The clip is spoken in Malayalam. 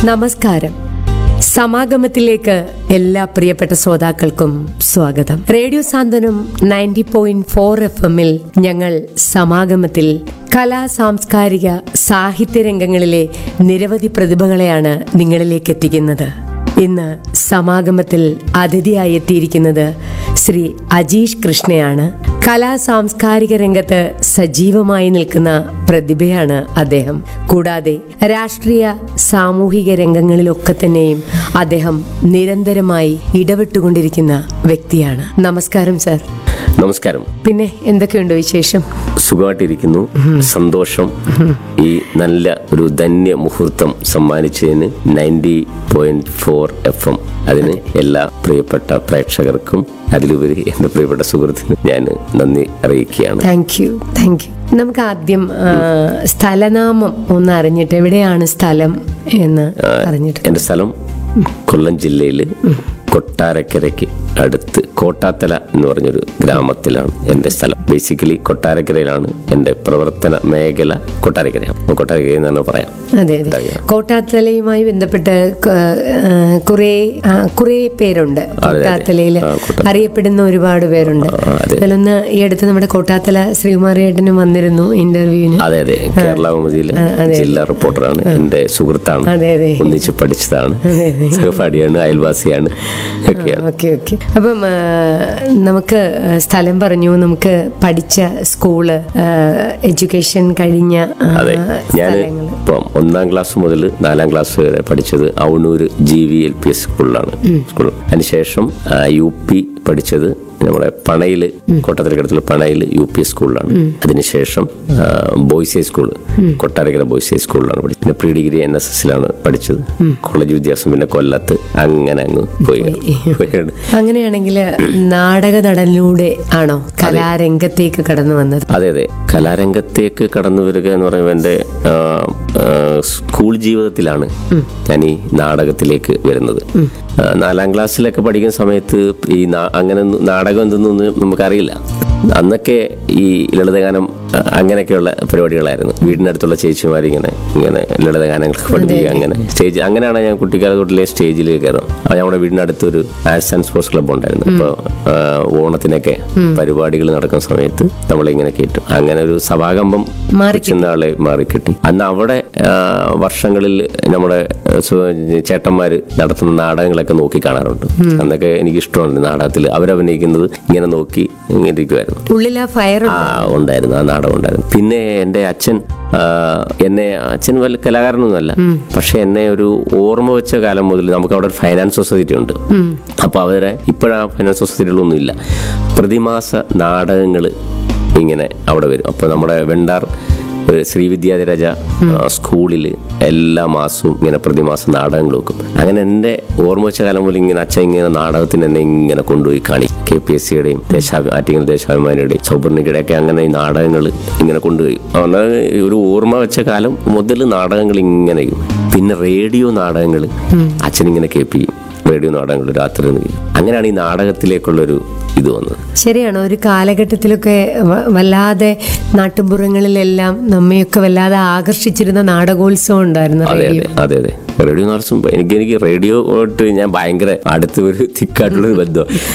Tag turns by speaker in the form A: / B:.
A: നമസ്കാരം സമാഗമത്തിലേക്ക് എല്ലാ പ്രിയപ്പെട്ട ശ്രോതാക്കൾക്കും സ്വാഗതം radio Santhwanam ninety point four F എമ്മിൽ ഞങ്ങൾ സമാഗമത്തിൽ കലാ സാംസ്കാരിക സാഹിത്യ രംഗങ്ങളിലെ നിരവധി പ്രതിഭകളെയാണ് നിങ്ങളിലേക്ക് എത്തിക്കുന്നത് ഇന്ന് സമാഗമത്തിൽ അതിഥിയായി എത്തിയിരിക്കുന്നത് ശ്രീ അജീഷ് കൃഷ്ണയാണ് കലാ സാംസ്കാരിക രംഗത്ത് സജീവമായി നിൽക്കുന്ന പ്രതിഭയാണ് അദ്ദേഹം കൂടാതെ രാഷ്ട്രീയ സാമൂഹിക രംഗങ്ങളിലൊക്കെ തന്നെയും അദ്ദേഹം നിരന്തരമായി ഇടപെട്ടുകൊണ്ടിരിക്കുന്ന വ്യക്തിയാണ് നമസ്കാരം സർ
B: നമസ്കാരം
A: പിന്നെ എന്തൊക്കെയുണ്ട് വിശേഷം
B: സുഖമായിട്ടിരിക്കുന്നു സന്തോഷം ഈ നല്ല ഒരു ധന്യ മുഹൂർത്തം സമ്മാനിച്ചതിന് ninety point four F M അതിന് എല്ലാ പ്രിയപ്പെട്ട പ്രേക്ഷകർക്കും അതിലുപരി എൻ്റെ പ്രിയപ്പെട്ട സുഹൃത്തിന് ഞാൻ നന്ദി അറിയിക്കുകയാണ്
A: താങ്ക് യു താങ്ക് യു നമുക്ക് ആദ്യം ആ, സ്ഥലനാമം ഒന്ന് അറിഞ്ഞിട്ട് എവിടെയാണ് സ്ഥലം എന്ന് അറിഞ്ഞിട്ട്
B: എൻ്റെ സ്ഥലം കൊല്ലം ജില്ലയിൽ കൊട്ടാരക്കരയ്ക്ക് അടുത്ത് കോട്ടാത്തല എന്ന് പറഞ്ഞൊരു ഗ്രാമത്തിലാണ് എൻ്റെ സ്ഥലം ബേസിക്കലി കൊട്ടാരക്കരയിലാണ് എൻ്റെ പ്രവർത്തന മേഖല കൊട്ടാരക്കരയാണ് കൊട്ടാരക്കര എന്നാണ് പറയാം
A: അതെ അതെ കോട്ടാത്തലയുമായി ബന്ധപ്പെട്ട് ക- ആ, കുറേ ആ, കുറേ പേരുണ്ട് കോട്ടാത്തലയിൽ
B: ആ, കോട്ടാ-
A: അറിയപ്പെടുന്ന ഒരുപാട് പേരുണ്ട്
B: ആ, അതെ.
A: അതിലൊന്ന് ഈ അടുത്ത് നമ്മുടെ കോട്ടാത്തല ശ്രീകുമാരേട്ടനും വന്നിരുന്നു ഇന്റർവ്യൂവിന്
B: അതെ അതെ കേരള കൗമുദിയിലെ ജില്ലാ റിപ്പോർട്ടറാണ് എൻ്റെ സുഹൃത്താണ്
A: അതെ അതെ
B: ഒന്നിച്ച് പഠിച്ചതാണ് സഹപാഠിയാണ് അയൽവാസിയാണ് ഒക്കെയാണ്
A: ഓക്കെ ഓക്കെ അപ്പം ആ, നമുക്ക് സ്ഥലം പറഞ്ഞു നമുക്ക് പഠിച്ച സ്കൂള് എഡ്യൂക്കേഷൻ കഴിഞ്ഞ ആ,
B: അതെ ഞാൻ
A: സ്ഥലങ്ങള്
B: ഇപ്പം ഒന്നാം ക്ലാസ് മുതൽ നാലാം ക്ലാസ് വരെ പഠിച്ചത് Aunoor G V L P S സ്കൂളിലാണ് സ്കൂൾ അതിനുശേഷം ആ, യു പി പഠിച്ചത് നമ്മുടെ പണയില് കോട്ടത്തിരക്കടത്തിൽ പണയില് യു പി സ്കൂളിലാണ് അതിനുശേഷം ആ, boys high school Kottarakkara boys high സ്കൂളിലാണ് പഠിച്ചത് പിന്നെ പ്രീ ഡിഗ്രി എൻ എസ് എസിലാണ് പഠിച്ചത് കോളേജ് വിദ്യാഭ്യാസം പിന്നെ കൊല്ലത്ത് അങ്ങനെ അങ്ങ് പോയി പോയാണ്
A: അങ്ങനെയാണെങ്കിൽ നാടക നടനിലൂടെ ആണോ കലാരംഗത്തേക്ക് കടന്നു വന്നത്
B: അതെ അതെ കലാരംഗത്തേക്ക് കടന്നു വരിക എന്ന് പറയുമ്പോൾ എൻ്റെ ആ, ആ, സ്കൂൾ ജീവിതത്തിലാണ് ഞാൻ ഈ നാടകത്തിലേക്ക് വരുന്നത് ആ, നാലാം ക്ലാസ്സിലൊക്കെ പഠിക്കുന്ന സമയത്ത് ഈ നാ- അങ്ങനെ ഒന്നും നാടകം എന്തെന്നൊന്നും നമുക്കറിയില്ല അന്നൊക്കെ ഈ ലളിതഗാനം ആ, അങ്ങനെയൊക്കെയുള്ള പരിപാടികളായിരുന്നു വീടിനടുത്തുള്ള ചേച്ചിമാർ ഇങ്ങനെ ഇങ്ങനെ ലളിതഗാനങ്ങളൊക്കെ പഠിപ്പിക്കുക അങ്ങനെ സ്റ്റേജ് അങ്ങനെയാണ് ഞാൻ കുട്ടിക്കാല തൊട്ടിലെ സ്റ്റേജിൽ കയറും അപ്പോൾ നമ്മുടെ വീടിനടുത്തൊരു ആർട്സ് ആൻഡ് സ്പോർട്സ് ക്ലബ്ബ് ഉണ്ടായിരുന്നു അപ്പോൾ ഓണത്തിനൊക്കെ പരിപാടികൾ നടക്കുന്ന സമയത്ത് നമ്മളിങ്ങനെ കേട്ടു അങ്ങനെ ഒരു സഭാകമ്പം
A: മാറി
B: ചെന്നാളെ മാറിക്കിട്ടി അന്ന് അവിടെ ആ, വർഷങ്ങളിൽ നമ്മുടെ സു- ചേട്ടന്മാര് നടത്തുന്ന നാടകങ്ങളൊക്കെ നോക്കി കാണാറുണ്ട് അന്നൊക്കെ എനിക്ക് ഇഷ്ടമാണ് നാടകത്തിൽ അവരഭിനയിക്കുന്നത് ഇങ്ങനെ നോക്കി ഇങ്ങനെ ഇരിക്കുമായിരുന്നു
A: ഉള്ളിൽ ആ ഫയർ
B: ആ ഉണ്ടായിരുന്നു ആ നാടകം ഉണ്ടായിരുന്നു പിന്നെ എൻ്റെ അച്ഛൻ ആ, എന്നെ അച്ഛൻ വല്ല കലാകാരനൊന്നുമല്ല പക്ഷെ എന്നെ ഒരു ഓർമ്മ വെച്ച കാലം മുതൽ നമുക്ക് അവിടെ ഒരു ഫൈനാൻസ് സൊസൈറ്റി ഉണ്ട് അപ്പൊ അവരെ ഇപ്പോഴാ ഫൈനാൻസ് സൊസൈറ്റികളൊന്നും ഇല്ല പ്രതിമാസ നാടകങ്ങൾ ഇങ്ങനെ അവിടെ വരും അപ്പൊ നമ്മുടെ വെണ്ടാർ ഒരു ശ്രീ വിദ്യാധിരാജ സ്കൂളിൽ എല്ലാ മാസവും ഇങ്ങനെ പ്രതിമാസം നാടകങ്ങൾ വെക്കും അങ്ങനെ എൻ്റെ ഓർമ്മ വെച്ച കാലം മുതൽ ഇങ്ങനെ അച്ഛൻ ഇങ്ങനെ നാടകത്തിന് എന്നെ ഇങ്ങനെ കൊണ്ടുപോയി കാണി കെ പി എസ് സിയുടെയും ദേശാഭി ആറ്റിങ്ങൽ ദേശാഭിമാനിയുടെയും സൗപർണികയുടെ ഒക്കെ അങ്ങനെ ഈ നാടകങ്ങൾ ഇങ്ങനെ കൊണ്ടുപോയി അതുകൊണ്ട് ഒരു ഓർമ്മ വെച്ച കാലം മുതൽ നാടകങ്ങൾ ഇങ്ങനെ ചെയ്യും. പിന്നെ റേഡിയോ നാടകങ്ങൾ അച്ഛൻ ഇങ്ങനെ കേൾപ്പിക്കും റേഡിയോ നാടകങ്ങൾ രാത്രി ഇരുന്ന് കേൾക്കും. അങ്ങനെയാണ് ഈ നാടകത്തിലേക്കുള്ളൊരു ഇത് വന്നത്
A: ശരിയാണോ ഒരു കാലഘട്ടത്തിലൊക്കെ വ- വല്ലാതെ നാട്ടുമ്പുറങ്ങളിലെല്ലാം നമ്മയൊക്കെ വല്ലാതെ ആകർഷിച്ചിരുന്ന നാടകോത്സവം ഉണ്ടായിരുന്നു
B: അതെ
A: റേഡിയോ
B: അതെ അതെ അതെ റേഡിയോ എന്ന് പറയുമ്പോൾ എനിക്ക് എനിക്ക് റേഡിയോ ആയിട്ട് ഞാൻ ഭയങ്കര അടുത്ത് ഒരു തിക്കായിട്ടുള്ള ഒരു ബന്ധം